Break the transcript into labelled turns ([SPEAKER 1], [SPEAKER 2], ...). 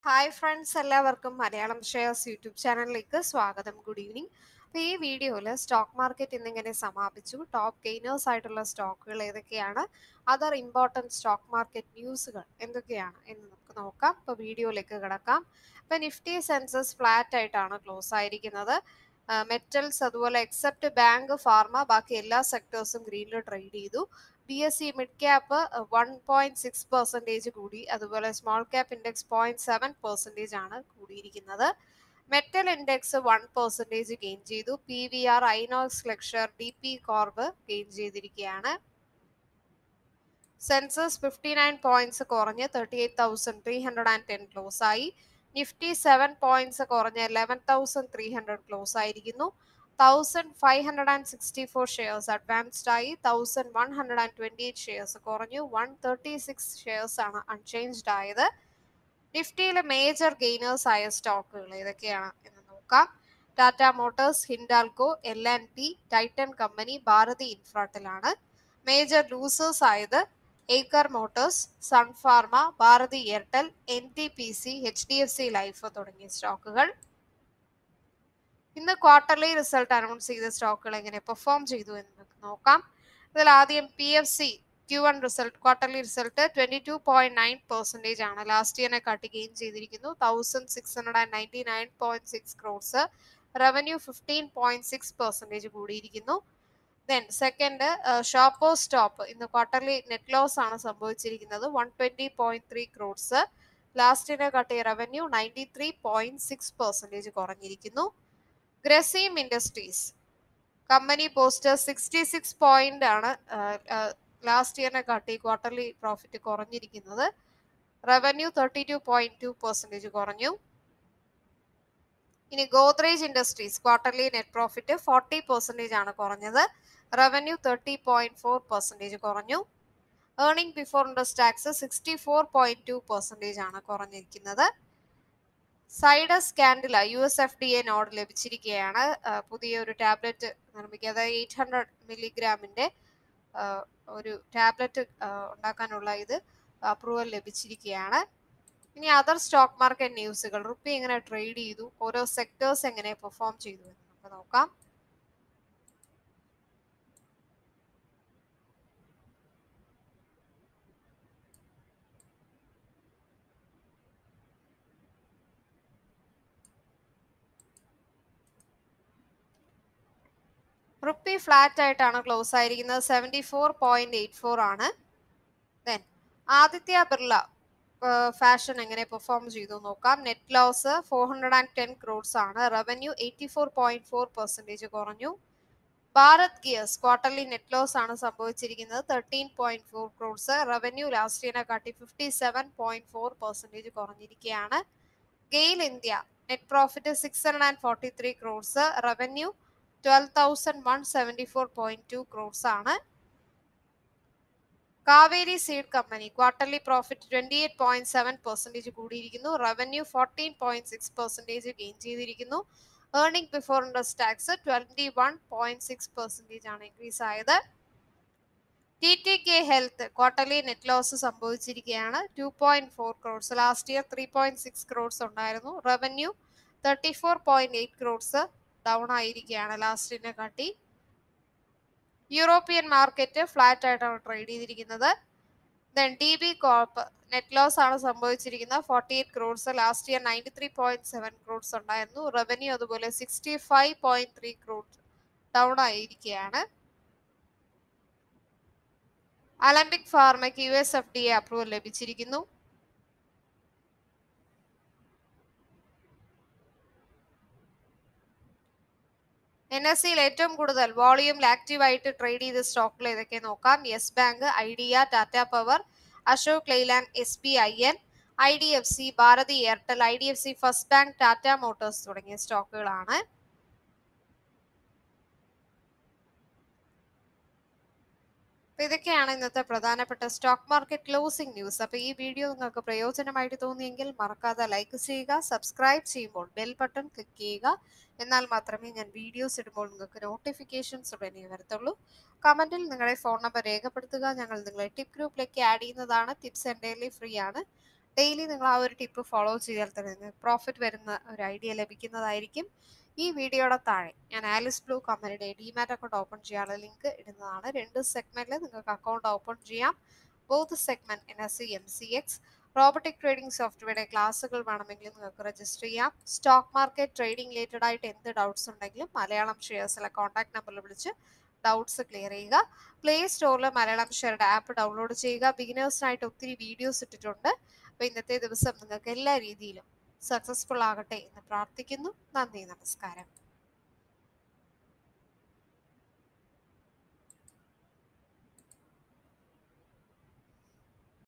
[SPEAKER 1] hi friends എല്ലാവർക്കും Malayalam shares YouTube ചാനലിലേക്ക് സ്വാഗതം ഗുഡ് ഈവനിങ് അപ്പോൾ ഈ വീഡിയോയിൽ സ്റ്റോക്ക് മാർക്കറ്റ് ഇന്നിങ്ങനെ സമാപിച്ചു ടോപ്പ് ഗെയിനേഴ്സ് ആയിട്ടുള്ള സ്റ്റോക്കുകൾ ഏതൊക്കെയാണ് അതർ ഇമ്പോർട്ടൻറ്റ് സ്റ്റോക്ക് മാർക്കറ്റ് ന്യൂസുകൾ എന്തൊക്കെയാണ് എന്ന് നമുക്ക് നോക്കാം ഇപ്പോൾ വീഡിയോയിലേക്ക് കിടക്കാം ഇപ്പോൾ നിഫ്റ്റി സെൻസസ് ഫ്ലാറ്റ് ആയിട്ടാണ് ക്ലോസ് ആയിരിക്കുന്നത് മെറ്റൽസ് അതുപോലെ എക്സെപ്റ്റ് ബാങ്ക് ഫാർമ ബാക്കി എല്ലാ സെക്ടേഴ്സും ഗ്രീനിൽ ട്രേഡ് ചെയ്തു B S E mid cap one point six percentage കൂടി അതുപോലെ small cap index point seven percentage ആണ് കൂടിയിരിക്കുന്നത് metal index one percentage gain ചെയ്തു പി വി ആർ ഐനോക്സ് ലെക്ചർ ഡി പി കോർബ് ഗെയിൻ ചെയ്തിരിക്കുകയാണ് സെൻസസ് ഫിഫ്റ്റി നയൻ പോയിന്റ്സ് കുറഞ്ഞ് thirty eight thousand three hundred and ten close ആയി Nifty seven points കുറഞ്ഞ് eleven thousand three hundred close ആയിരിക്കുന്നു thousand five hundred and sixty four shares advanced ആയി thousand one hundred and twenty eight shares കുറഞ്ഞു one thirty six shares ആണ് unchanged ആയത് നിഫ്റ്റിയിലെ major gainers ആയ സ്റ്റോക്കുകൾ ഏതൊക്കെയാണ് എന്ന് നോക്കാം Tata Motors Hindalco L and T Titan company Bharti ഇൻഫ്രാട്ടിലാണ് മേജർ ലൂസേഴ്സ് ആയത് Eicher Motors Sun Pharma Bharti Airtel N T P C H D F C Life തുടങ്ങിയ സ്റ്റോക്കുകൾ ഇന്ന് ക്വാർട്ടർലി റിസൾട്ട് അനൗൺസ് ചെയ്ത സ്റ്റോക്കുകൾ എങ്ങനെ പെർഫോം ചെയ്തു എന്ന് നമുക്ക് നോക്കാം ഇതിൽ ആദ്യം P F C Q one result quarterly result twenty two point nine percentage ആണ് ലാസ്റ്റ് ഇയറിനെ കാട്ടി ഗെയിൻ ചെയ്തിരിക്കുന്നു thousand six hundred and ninety nine point six crores revenue fifteen point six percentage കൂടിയിരിക്കുന്നു ദെൻ സെക്കൻഡ് ഷോപ്പോ സ്റ്റോപ്പ് ഇന്ന് quarterly net loss ആണ് സംഭവിച്ചിരിക്കുന്നത് one twenty point three crores ലാസ്റ്റിനെ കാട്ടിയ revenue ninety three point six percentage കുറഞ്ഞിരിക്കുന്നു Grasim Industries company post sixty six point ആണ് last ഇയറിനെ കാട്ടി ക്വാർട്ടർലി പ്രോഫിറ്റ് കുറഞ്ഞിരിക്കുന്നത് revenue thirty two point two percentage കുറഞ്ഞു ഇനി Godrej Industries quarterly net profit forty percentage ആണ് കുറഞ്ഞത് revenue thirty point four percentage കുറഞ്ഞു earning before interest tax sixty four point two percentage ആണ് കുറഞ്ഞിരിക്കുന്നത് Zydus Cadila U S F D A nod ലഭിച്ചിരിക്കുകയാണ് പുതിയ ഒരു ടാബ്ലറ്റ് നിർമ്മിക്കുക അതായത് എയ്റ്റ് ഹൺഡ്രഡ് മില്ലിഗ്രാമിന്റെ ഒരു ടാബ്ലറ്റ് ഉണ്ടാക്കാനുള്ള ഇത് അപ്രൂവൽ ലഭിച്ചിരിക്കുകയാണ് ഇനി അതർ സ്റ്റോക്ക് മാർക്കറ്റ് ന്യൂസുകൾ റുപ്പി എങ്ങനെ ട്രേഡ് ചെയ്തു ഓരോ സെക്ടേഴ്സ് എങ്ങനെ പെർഫോം ചെയ്തു എന്ന് നമുക്ക് നോക്കാം റുപ്പി ഫ്ലാറ്റ് ആയിട്ടാണ് ക്ലോസ് ആയിരിക്കുന്നത് seventy four point eight four ആണ് ദെൻ ആദിത്യ ബിർള ഫാഷൻ എങ്ങനെ പെർഫോം ചെയ്തു നോക്കാം net loss four hundred and ten crores ആണ് revenue eighty four point four percentage കുറഞ്ഞു Bharat Gears quarterly net loss ആണ് സംഭവിച്ചിരിക്കുന്നത് thirteen point four crores revenue last ഇയറിനെ കാട്ടി fifty seven point four percentage കുറഞ്ഞിരിക്കുകയാണ് GAIL India net profit six hundred and forty three crores revenue twelve thousand one seventy four point two crores ആണ് Kaveri seed company quarterly profit twenty eight point seven percentage കൂടിയിരിക്കുന്നു revenue fourteen point six percentage gain ചെയ്തിരിക്കുന്നു earning before interest tax twenty one point six percentage ആണ് increase ആയത് T T K Health quarterly net loss സംഭവിച്ചിരിക്കുകയാണ് two point four crores last year three point six crores ഉണ്ടായിരുന്നു revenue thirty four point eight crores down ആയിരിക്കുകയാണ് ലാസ്റ്റിനെ കാട്ടി European market flat ആയിട്ടാണ് trade ചെയ്തിരിക്കുന്നത് then D B Corp net loss ആണ് സംഭവിച്ചിരിക്കുന്നത് forty eight crores last year ninety three point seven crores ഉണ്ടായിരുന്നു revenue അതുപോലെ sixty five point three crores down ആയിരിക്കുകയാണ് അലംബിക് ഫാർമയ്ക്ക് U S F D A approval ലഭിച്ചിരിക്കുന്നു എൻ എസ് സിയിൽ ഏറ്റവും കൂടുതൽ വോളിയൂമിൽ ആക്റ്റീവ് ആയിട്ട് ട്രേഡ് ചെയ്ത സ്റ്റോക്കുകൾ ഏതൊക്കെ നോക്കാം Yes Bank Idea Tata Power Ashok Leyland S B I N I D F C Bharti Airtel I D F C First Bank Tata Motors തുടങ്ങിയ സ്റ്റോക്കുകളാണ് അപ്പൊ ഇതൊക്കെയാണ് ഇന്നത്തെ പ്രധാനപ്പെട്ട സ്റ്റോക്ക് മാർക്കറ്റ് ക്ലോസിംഗ് ന്യൂസ് അപ്പൊ ഈ വീഡിയോ നിങ്ങൾക്ക് പ്രയോജനമായിട്ട് തോന്നിയെങ്കിൽ മറക്കാതെ ലൈക്ക് ചെയ്യുക സബ്സ്ക്രൈബ് ചെയ്യുമ്പോൾ ബെൽ ബട്ടൺ ക്ലിക്ക് ചെയ്യുക എന്നാൽ മാത്രമേ ഞാൻ വീഡിയോസ് ഇടുമ്പോൾ നിങ്ങൾക്ക് നോട്ടിഫിക്കേഷൻസ് ഉടനെ വരത്തുള്ളൂ കമന്റിൽ നിങ്ങളുടെ ഫോൺ നമ്പർ രേഖപ്പെടുത്തുക ഞങ്ങൾ നിങ്ങളെ ടിപ്പ് ഗ്രൂപ്പിലേക്ക് ആഡ് ചെയ്യുന്നതാണ് ടിപ്സ് എൻ്റെലി ഫ്രീ ആണ് ഡെയിലി നിങ്ങൾ ആ ഒരു ടിപ്പ് ഫോളോ ചെയ്താൽ തന്നെ നിങ്ങൾക്ക് പ്രോഫിറ്റ് വരുന്ന ഒരു ഐഡിയ ലഭിക്കുന്നതായിരിക്കും ഈ വീഡിയോയുടെ താഴെ ഞാൻ ആലിസ് ബ്ലൂ കമ്പനിയുടെ ഡിമാറ്റ് അക്കൗണ്ട് ഓപ്പൺ ചെയ്യാനുള്ള ലിങ്ക് ഇടുന്നതാണ് രണ്ട് സെഗ്മെന്റിൽ നിങ്ങൾക്ക് അക്കൗണ്ട് ഓപ്പൺ ചെയ്യാം both segment N S E M C X robotic trading സോഫ്റ്റ്വെയറുടെ ക്ലാസ്സുകൾ വേണമെങ്കിൽ നിങ്ങൾക്ക് രജിസ്റ്റർ ചെയ്യാം സ്റ്റോക്ക് മാർക്കറ്റ് ട്രേഡിംഗ് റിലേറ്റഡ് ആയിട്ട് എന്ത് ഡൗട്ട്സ് ഉണ്ടെങ്കിലും മലയാളം ഷെയർസിലെ കോൺടാക്ട് നമ്പറിൽ വിളിച്ച് ഡൗട്ട്സ് ക്ലിയർ ചെയ്യുക പ്ലേ സ്റ്റോറിൽ മലയാളം ഷെയറുടെ ആപ്പ് ഡൗൺലോഡ് ചെയ്യുക ബിഗിനേഴ്സിനായിട്ട് ഒത്തിരി വീഡിയോസ് ഇട്ടിട്ടുണ്ട് അപ്പോൾ ഇന്നത്തെ ദിവസം നിങ്ങൾക്ക് എല്ലാ രീതിയിലും സക്സസ്ഫുൾ ആകട്ടെ എന്ന് പ്രാർത്ഥിക്കുന്നു നന്ദി നമസ്കാരം